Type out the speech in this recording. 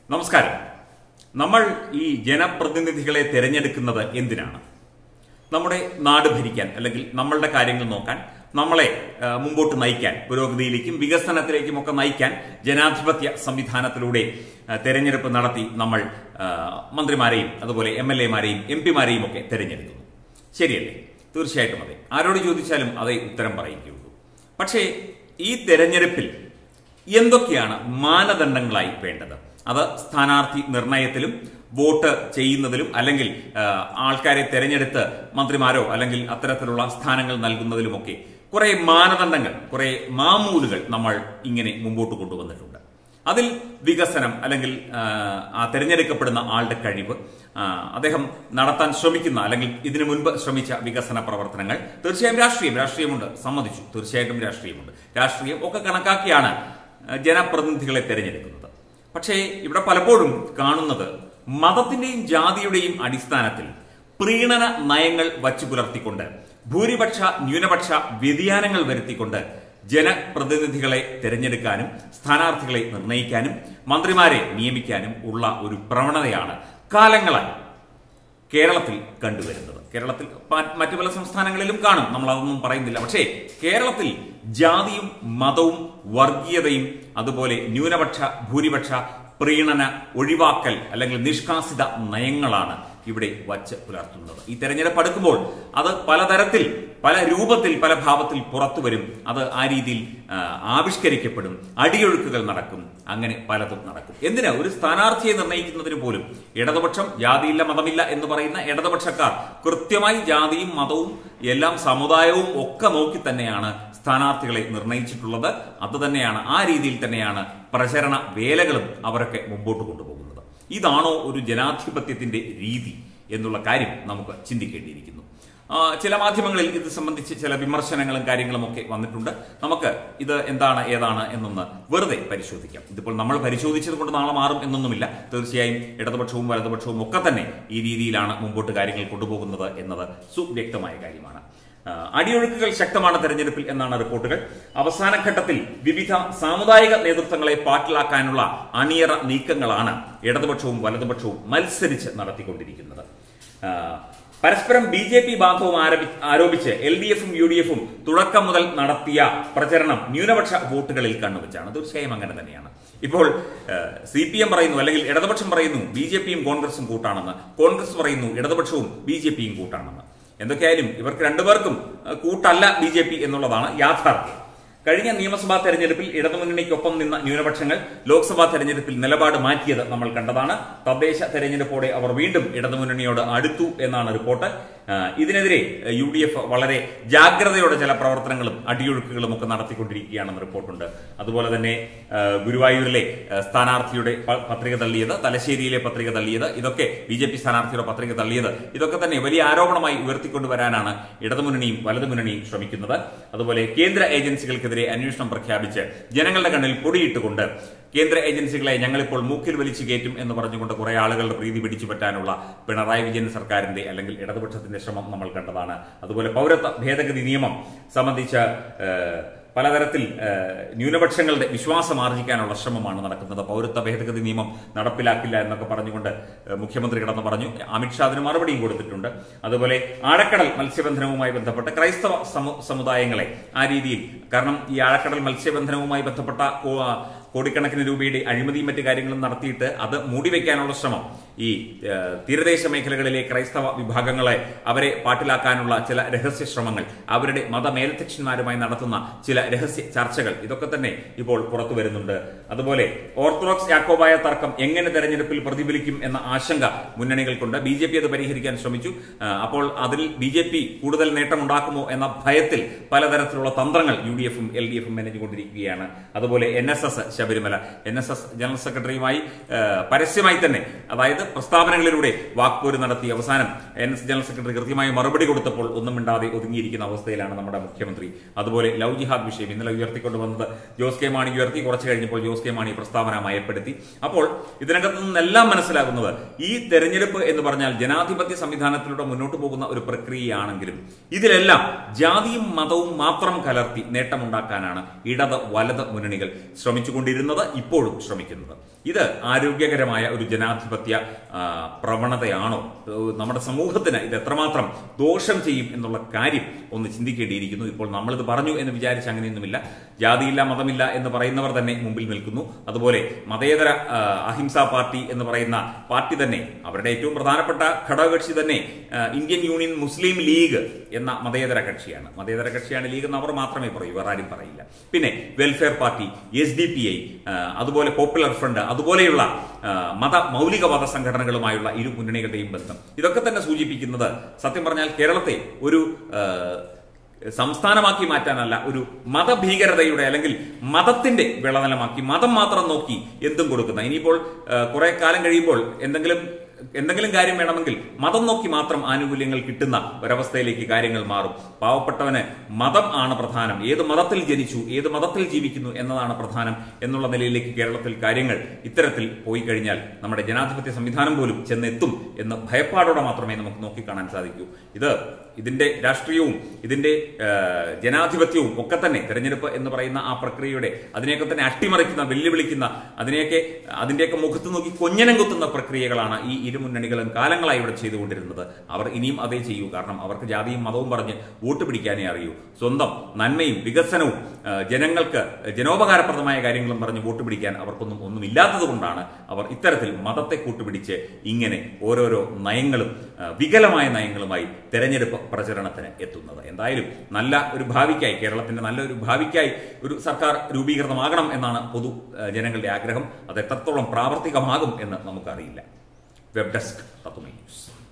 നമസ്കാരം നമ്മൾ ഈ ജനപ്രതിനിധികളെ തിരഞ്ഞെടുക്കുന്നത് എന്തിനാണ് നമ്മുടെ നാട് ഭരിക്കാൻ അല്ലെങ്കിൽ നമ്മളുടെ കാര്യങ്ങൾ നോക്കാൻ നമ്മളെ ആ, മുമ്പോട്ട് നയിക്കാൻ പുരോഗതിയിലേക്കും വികസനത്തിലേക്കും ഒക്കെ നയിക്കാൻ ജനാധിപത്യ സംവിധാനത്തിലൂടെ ആ, തെരഞ്ഞെടുപ്പ് നടത്തി നമ്മൾ ആ, മന്ത്രിമാരെയും അതുപോലെ എം എൽ എമാരെയും എം പിമാരെയും ഒക്കെ തെരഞ്ഞെടുക്കുന്നു ശരിയല്ലേ തീർച്ചയായിട്ടും അതെ ആരോട് ചോദിച്ചാലും അതേ ഉത്തരം പറയുകയുള്ളൂ പക്ഷേ ഈ തെരഞ്ഞെടുപ്പിൽ എന്തൊക്കെയാണ് മാനദണ്ഡങ്ങളായി വേണ്ടത് അത് സ്ഥാനാർത്ഥി നിർണയത്തിലും വോട്ട് ചെയ്യുന്നതിലും അല്ലെങ്കിൽ ആ, ആൾക്കാരെ തെരഞ്ഞെടുത്ത് മന്ത്രിമാരോ അല്ലെങ്കിൽ അത്തരത്തിലുള്ള സ്ഥാനങ്ങൾ നൽകുന്നതിലുമൊക്കെ കുറെ മാനദണ്ഡങ്ങൾ കുറെ മാമൂലുകൾ നമ്മൾ ഇങ്ങനെ മുമ്പോട്ട് കൊണ്ടുവന്നിട്ടുണ്ട് അതിൽ വികസനം അല്ലെങ്കിൽ ആ, ആ തെരഞ്ഞെടുക്കപ്പെടുന്ന ആളുടെ കഴിവ് ആ, അദ്ദേഹം നടത്താൻ ശ്രമിക്കുന്ന അല്ലെങ്കിൽ ഇതിനു മുൻപ് ശ്രമിച്ച വികസന പ്രവർത്തനങ്ങൾ തീർച്ചയായും രാഷ്ട്രീയം രാഷ്ട്രീയമുണ്ട് സമ്മതിച്ചു തീർച്ചയായിട്ടും രാഷ്ട്രീയമുണ്ട് രാഷ്ട്രീയം ഒക്കെ കണക്കാക്കിയാണ് ആ, ജനപ്രതിനിധികളെ തെരഞ്ഞെടുക്കുന്നത് പക്ഷേ ഇവിടെ പലപ്പോഴും കാണുന്നത് മതത്തിന്റെയും ജാതിയുടെയും അടിസ്ഥാനത്തിൽ പ്രീണന നയങ്ങൾ വച്ചു പുലർത്തിക്കൊണ്ട് ഭൂരിപക്ഷ ന്യൂനപക്ഷ വ്യതിയാനങ്ങൾ വരുത്തിക്കൊണ്ട് ജനപ്രതിനിധികളെ തിരഞ്ഞെടുക്കാനും സ്ഥാനാർത്ഥികളെ നിർണയിക്കാനും മന്ത്രിമാരെ നിയമിക്കാനും ഉള്ള ഒരു പ്രവണതയാണ് കാലങ്ങളായി കേരളത്തിൽ കണ്ടുവരുന്നത് കേരളത്തിൽ പ- മറ്റു പല സംസ്ഥാനങ്ങളിലും കാണും നമ്മൾ അതൊന്നും പറയുന്നില്ല പക്ഷേ കേരളത്തിൽ ജാതിയും മതവും വർഗീയതയും അതുപോലെ ന്യൂനപക്ഷ ഭൂരിപക്ഷ പ്രീണന ഒഴിവാക്കൽ അല്ലെങ്കിൽ നിഷ്കാസിത നയങ്ങളാണ് ഇവിടെ വച്ച് പുലർത്തുന്നത് ഈ തെരഞ്ഞെടുപ്പ് അടുക്കുമ്പോൾ അത് പലതരത്തിൽ പല രൂപത്തിൽ പല ഭാവത്തിൽ പുറത്തു വരും അത് ആ രീതിയിൽ ആ, ആവിഷ്കരിക്കപ്പെടും അടിയൊഴുക്കുകൾ നടക്കും അങ്ങനെ പലതും നടക്കും എന്തിനാ ഒരു സ്ഥാനാർത്ഥിയെ നിർണ്ണയിക്കുന്നതിന് പോലും ഇടതുപക്ഷം ജാതിയില്ല മതമില്ല എന്ന് പറയുന്ന ഇടതുപക്ഷക്കാർ കൃത്യമായി ജാതിയും മതവും എല്ലാം സമുദായവും ഒക്കെ നോക്കി തന്നെയാണ് സ്ഥാനാർത്ഥികളെ നിർണയിച്ചിട്ടുള്ളത് അത് തന്നെയാണ് ആ രീതിയിൽ തന്നെയാണ് പ്രചരണ വേലകളും അവരൊക്കെ മുമ്പോട്ട് കൊണ്ടുപോകുന്നത് ഇതാണോ ഒരു ജനാധിപത്യത്തിന്റെ രീതി എന്നുള്ള കാര്യം നമുക്ക് ചിന്തിക്കേണ്ടിയിരിക്കുന്നു ആ, ചില മാധ്യമങ്ങളിൽ ഇത് സംബന്ധിച്ച് ചില വിമർശനങ്ങളും കാര്യങ്ങളും ഒക്കെ വന്നിട്ടുണ്ട് നമുക്ക് ഇത് എന്താണ് ഏതാണ് എന്നൊന്ന് വെറുതെ പരിശോധിക്കാം ഇതിപ്പോൾ നമ്മൾ പരിശോധിച്ചത് കൊണ്ട് നാളെ മാറും എന്നൊന്നുമില്ല തീർച്ചയായും ഇടതുപക്ഷവും വലതുപക്ഷവും ഒക്കെ തന്നെ ഈ രീതിയിലാണ് മുമ്പോട്ട് കാര്യങ്ങൾ കൊണ്ടുപോകുന്നത് എന്നത് സുവ്യക്തമായ കാര്യമാണ് ആ, അടിയൊഴുക്കുകൾ ശക്തമാണ് തെരഞ്ഞെടുപ്പിൽ എന്നാണ് റിപ്പോർട്ടുകൾ അവസാന ഘട്ടത്തിൽ വിവിധ സാമുദായിക നേതൃത്വങ്ങളെ പാട്ടിലാക്കാനുള്ള അണിയറ നീക്കങ്ങളാണ് ഇടതുപക്ഷവും വലതുപക്ഷവും മത്സരിച്ച് നടത്തിക്കൊണ്ടിരിക്കുന്നത് ആ, പരസ്പരം ബി ജെ പി ബാന്ധവും ആരംഭി- ആരോപിച്ച് എൽ ഡി എഫും യു ഡി എഫും തുടക്കം മുതൽ നടത്തിയ പ്രചരണം ന്യൂനപക്ഷ വോട്ടുകളിൽ കണ്ണുവെച്ചാണ് തീർച്ചയായും അങ്ങനെ തന്നെയാണ് ഇപ്പോൾ സി പി എം പറയുന്നു അല്ലെങ്കിൽ ഇടതുപക്ഷം പറയുന്നു ബി ജെ പിയും കോൺഗ്രസും കൂട്ടാണെന്ന് കോൺഗ്രസ് പറയുന്നു ഇടതുപക്ഷവും ബി ജെ പിയും കൂട്ടാണെന്ന് എന്തൊക്കെയായാലും ഇവർക്ക് രണ്ടുപേർക്കും ഏഹ്, കൂട്ടല്ല ബി ജെ പി എന്നുള്ളതാണ് യാഥാർത്ഥ്യം കഴിഞ്ഞ നിയമസഭാ തെരഞ്ഞെടുപ്പിൽ ഇടതുമുന്നണിക്കൊപ്പം നിന്ന ന്യൂനപക്ഷങ്ങൾ ലോക്സഭാ തെരഞ്ഞെടുപ്പിൽ നിലപാട് മാറ്റിയത് നമ്മൾ കണ്ടതാണ് തദ്ദേശ തെരഞ്ഞെടുപ്പോടെ അവർ വീണ്ടും ഇടതുമുന്നണിയോട് അടുത്തു എന്നാണ് റിപ്പോർട്ട് ആ, ഇതിനെതിരെ യു ഡി എഫ് വളരെ ജാഗ്രതയോടെ ചില പ്രവർത്തനങ്ങളും അടിയൊഴുക്കുകളും ഒക്കെ നടത്തിക്കൊണ്ടിരിക്കുകയാണെന്ന് റിപ്പോർട്ടുണ്ട് അതുപോലെ തന്നെ ആ, ഗുരുവായൂരിലെ ആ, സ്ഥാനാർത്ഥിയുടെ പ- പത്രിക തള്ളിയത് തലശ്ശേരിയിലെ പത്രിക തള്ളിയത് ഇതൊക്കെ ബി ജെ പി സ്ഥാനാർത്ഥിയുടെ പത്രിക തള്ളിയത് ഇതൊക്കെ തന്നെ വലിയ ആരോപണമായി ഉയർത്തിക്കൊണ്ടുവരാനാണ് ഇടതുമുന്നണിയും വലതുമുന്നണിയും ശ്രമിക്കുന്നത് അതുപോലെ കേന്ദ്ര ഏജൻസികൾക്കെതിരെ അന്വേഷണം പ്രഖ്യാപിച്ച് ജനങ്ങളുടെ കണ്ണിൽ പൊടിയിട്ടുകൊണ്ട് കേന്ദ്ര ഏജൻസികളെ ഞങ്ങളിപ്പോൾ മൂക്കിൽ വലിച്ചു കയറ്റും എന്ന് പറഞ്ഞുകൊണ്ട് കുറെ ആളുകളുടെ പ്രീതി പിടിച്ചു പറ്റാനുള്ള പിണറായി വിജയൻ സർക്കാരിന്റെ അല്ലെങ്കിൽ ഇടതുപക്ഷത്തിന്റെ ശ്രമം നമ്മൾ കണ്ടതാണ് അതുപോലെ പൗരത്വ ഭേദഗതി നിയമം സംബന്ധിച്ച ഏഹ്, പലതരത്തിൽ ഏഹ്, ന്യൂനപക്ഷങ്ങളുടെ വിശ്വാസം ആർജിക്കാനുള്ള ശ്രമമാണ് നടക്കുന്നത് പൗരത്വ ഭേദഗതി നിയമം നടപ്പിലാക്കില്ല എന്നൊക്കെ പറഞ്ഞുകൊണ്ട് ഏഹ്, മുഖ്യമന്ത്രി കിടന്ന് പറഞ്ഞു അമിത്ഷാ അതിന് മറുപടിയും കൊടുത്തിട്ടുണ്ട് അതുപോലെ ആഴക്കടൽ മത്സ്യബന്ധനവുമായി ബന്ധപ്പെട്ട് ക്രൈസ്തവ സമു- സമുദായങ്ങളെ ആ രീതിയിൽ കാരണം ഈ ആഴക്കടൽ മത്സ്യബന്ധനവുമായി ബന്ധപ്പെട്ട കോ- കോടിക്കണക്കിന് രൂപയുടെ അഴിമതിയും മറ്റു കാര്യങ്ങളും നടത്തിയിട്ട് അത് മൂടിവെക്കാനുള്ള ശ്രമം ഈ ഏഹ്, തീരദേശ മേഖലകളിലെ ക്രൈസ്തവ വിഭാഗങ്ങളെ അവരെ പാട്ടിലാക്കാനുള്ള ചില രഹസ്യ ശ്രമങ്ങൾ അവരുടെ മതമേലധ്യക്ഷന്മാരുമായി നടത്തുന്ന ചില രഹസ്യ ചർച്ചകൾ ഇതൊക്കെ തന്നെ ഇപ്പോൾ പുറത്തു വരുന്നുണ്ട് അതുപോലെ ഓർത്തഡോക്സ് യാക്കോബായ തർക്കം എങ്ങനെ തെരഞ്ഞെടുപ്പിൽ പ്രതിഫലിക്കും എന്ന ആശങ്ക മുന്നണികൾക്കുണ്ട് ബി ജെ പി അത് പരിഹരിക്കാൻ ശ്രമിച്ചു ആ, അപ്പോൾ അതിൽ ബി ജെ പി കൂടുതൽ നേട്ടമുണ്ടാക്കുമോ എന്ന ഭയത്തിൽ പലതരത്തിലുള്ള തന്ത്രങ്ങൾ യു ഡി എഫും എൽ ഡി എഫും മെനഞ്ഞുകൊണ്ടിരിക്കുകയാണ് അതുപോലെ N S S Sabarimala N S S general സെക്രട്ടറിയുമായി ആ, പരസ്യമായി തന്നെ അതായത് പ്രസ്താവനകളിലൂടെ വാക്പോര് നടത്തി അവസാനം എൻ എസ് ജനറൽ സെക്രട്ടറി കൃത്യമായി മറുപടി കൊടുത്തപ്പോൾ ഒന്നും മിണ്ടാതെ ഒതുങ്ങിയിരിക്കുന്ന അവസ്ഥയിലാണ് നമ്മുടെ മുഖ്യമന്ത്രി അതുപോലെ ലവ് ജിഹാദ് വിഷയം ഇന്നലെ ഉയർത്തിക്കൊണ്ടുവന്നത് ജോസ് കെ മാണി ഉയർത്തി കുറച്ച് കഴിഞ്ഞപ്പോൾ ജോസ് കെ മാണി പ്രസ്താവന മയപ്പെടുത്തി അപ്പോൾ ഇതിനകത്ത് നിന്നെല്ലാം മനസ്സിലാകുന്നത് ഈ തെരഞ്ഞെടുപ്പ് എന്ന് പറഞ്ഞാൽ ജനാധിപത്യ സംവിധാനത്തിലൂടെ മുന്നോട്ട് പോകുന്ന ഒരു പ്രക്രിയയാണെങ്കിലും ഇതിലെല്ലാം ജാതിയും മതവും മാത്രം കലർത്തി നേട്ടമുണ്ടാക്കാനാണ് ഇടത് വലത് മുന്നണികൾ ശ്രമിച്ചുകൊണ്ടിരിക്കുന്നത് ശ്രമിച്ചുകൊണ്ടിരുന്നത് ഇപ്പോഴും ശ്രമിക്കുന്നത് ഇത് ആരോഗ്യകരമായ ഒരു ജനാധിപത്യ ആ, പ്രവണതയാണോ ഏഹ് നമ്മുടെ സമൂഹത്തിന് ഇത് എത്രമാത്രം ദോഷം ചെയ്യും എന്നുള്ള കാര്യം ഒന്ന് ചിന്തിക്കേണ്ടിയിരിക്കുന്നു ഇപ്പോൾ നമ്മളിത് പറഞ്ഞു എന്ന് വിചാരിച്ച് അങ്ങനെയൊന്നുമില്ല ജാതിയില്ല മതമില്ല എന്ന് പറയുന്നവർ തന്നെ മുമ്പിൽ നിൽക്കുന്നു അതുപോലെ മതേതര ആ, അഹിംസാ പാർട്ടി എന്ന് പറയുന്ന പാർട്ടി തന്നെ അവരുടെ ഏറ്റവും പ്രധാനപ്പെട്ട ഘടകകക്ഷി തന്നെ ആ, ഇന്ത്യൻ യൂണിയൻ മുസ്ലിം ലീഗ് എന്ന മതേതര കക്ഷിയാണ് മതേതര കക്ഷിയാണ് ലീഗ് എന്ന് അവർ മാത്രമേ പറയൂ വേറെ ആരും പറയില്ല പിന്നെ welfare party S D P I അതുപോലെ പോപ്പുലർ ഫ്രണ്ട് അതുപോലെയുള്ള ആ, മത മൗലികവാദ സംഘടനകളുമായുള്ള ഇരു മുന്നണികളുടെയും ബന്ധം ഇതൊക്കെ തന്നെ സൂചിപ്പിക്കുന്നത് സത്യം പറഞ്ഞാൽ കേരളത്തെ ഒരു ആ, സംസ്ഥാനമാക്കി മാറ്റാനല്ല ഒരു മതഭീകരതയുടെ അല്ലെങ്കിൽ മതത്തിന്റെ വിളനിലമാക്കി മതം മാത്രം നോക്കി എന്തും കൊടുക്കുന്ന ഇനിയിപ്പോൾ ആ, കുറെ കാലം കഴിയുമ്പോൾ എന്തെങ്കിലും എന്തെങ്കിലും കാര്യം വേണമെങ്കിൽ മതം നോക്കി മാത്രം ആനുകൂല്യങ്ങൾ കിട്ടുന്ന ഒരവസ്ഥയിലേക്ക് കാര്യങ്ങൾ മാറും പാവപ്പെട്ടവന് മതം ആണ് പ്രധാനം ഏത് മതത്തിൽ ജനിച്ചു ഏത് മതത്തിൽ ജീവിക്കുന്നു എന്നതാണ് പ്രധാനം എന്നുള്ള നിലയിലേക്ക് കേരളത്തിൽ കാര്യങ്ങൾ ഇത്തരത്തിൽ പോയി കഴിഞ്ഞാൽ നമ്മുടെ ജനാധിപത്യ സംവിധാനം പോലും ചെന്നെത്തും എന്ന് ഭയപ്പാടോടെ മാത്രമേ നമുക്ക് നോക്കിക്കാണാൻ സാധിക്കൂ ഇത് ഇതിന്റെ രാഷ്ട്രീയവും ഇതിന്റെ ആ, ജനാധിപത്യവും ഒക്കെ തന്നെ തെരഞ്ഞെടുപ്പ് എന്ന് പറയുന്ന ആ പ്രക്രിയയുടെ അതിനെയൊക്കെ തന്നെ അട്ടിമറിക്കുന്ന വെല്ലുവിളിക്കുന്ന അതിനെയൊക്കെ അതിന്റെയൊക്കെ മുഖത്ത് നോക്കി കൊഞ്ഞനം കുത്തുന്ന പ്രക്രിയകളാണ് ഈ ഇരു മുന്നണികളും കാലങ്ങളായി ഇവിടെ ചെയ്തുകൊണ്ടിരുന്നത് അവർ ഇനിയും അതേ ചെയ്യൂ കാരണം അവർക്ക് ജാതിയും മതവും പറഞ്ഞ് വോട്ട് പിടിക്കാനേ അറിയൂ സ്വന്തം നന്മയും വികസനവും ആ, ജനങ്ങൾക്ക് ജനോപകാരപ്രദമായ കാര്യങ്ങളും പറഞ്ഞ് വോട്ട് പിടിക്കാൻ അവർക്കൊന്നും ഒന്നും ഇല്ലാത്തത് കൊണ്ടാണ് അവർ ഇത്തരത്തിൽ മതത്തെ കൂട്ടുപിടിച്ച് ഇങ്ങനെ ഓരോരോ നയങ്ങളും ആ, വികലമായ നയങ്ങളുമായി തെരഞ്ഞെടുപ്പ് പ്രചരണത്തിന് എത്തുന്നത് എന്തായാലും നല്ല ഒരു ഭാവിക്കായി കേരളത്തിന്റെ നല്ല ഒരു ഭാവിക്കായി ഒരു സർക്കാർ രൂപീകൃതമാകണം എന്നാണ് പൊതു ആ, ജനങ്ങളുടെ ആഗ്രഹം അത് എത്രത്തോളം പ്രാവർത്തികമാകും എന്ന് നമുക്കറിയില്ല വെബ് ഡെസ്ക് തത്തുമൈ ന്യൂസ്